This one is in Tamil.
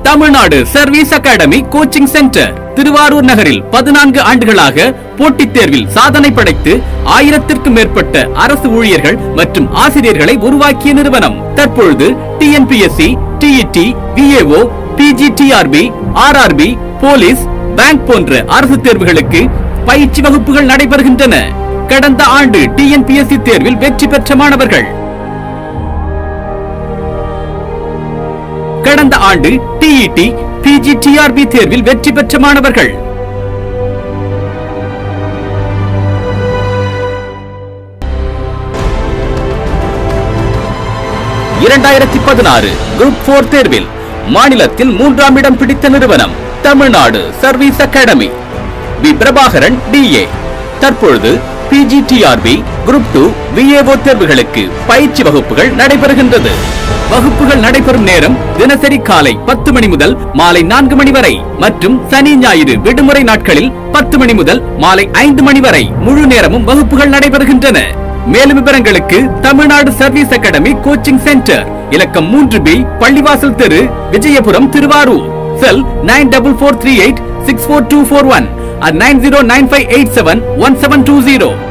Tamil Nadu service academy coaching centre Tiruvarur நகரில் பதினான்கு ஆண்டுகளாக போட்டித் தேர்வில் சாதனை படைத்து ஆயிரத்திற்கும் மேற்பட்ட அரசு ஊழியர்கள் மற்றும் ஆசிரியர்களை உருவாக்கிய நிறுவனம் தற்பொழுது TNPSC TET VAO PGTRB RRB police bank போன்ற அரசு தேர்வுகளுக்கு பயிற்சி வகுப்புகள் நடைபெறுகின்றன கடந்த ஆண்டு டிஎன்பிஎஸ்சி தேர்வில் வெற்றி பெற்ற மாணவர்கள் கடந்த ஆண்டு டிஇடி பிஜிடிஆர்பி தேர்வில் வெற்றி பெற்ற மாணவர்கள் இரண்டாயிரத்தி பதினாறு குரூப் போர் தேர்வில் மாநிலத்தில் மூன்றாம் இடம் பிடித்த நிறுவனம் Tamil Nadu service academy V Prabhakaran TA தற்பொழுது பிஜிடிஆர்பி குரூப் டூ விஏஓ தேர்வுகளுக்கு பயிற்சி வகுப்புகள் நடைபெறுகின்றது வகுப்புகள் நடைபெறும் நேரம் தினசரி காலை பத்து மணி முதல் மாலை நான்கு மணி வரை மற்றும் சனி ஞாயிறு விடுமுறை நாட்களில் பத்து மணி முதல் மாலை ஐந்து மணி வரை முழு நேரமும் வகுப்புகள் நடைபெறுகின்றன மேலும் விவரங்களுக்கு Tamil Nadu service academy coaching centre இலக்கம் மூன்று பி பள்ளிவாசல் தெரு Vijayapuram Tiruvarur cell nine double four three eight six four two four one nine zero nine five eight seven one seven two zero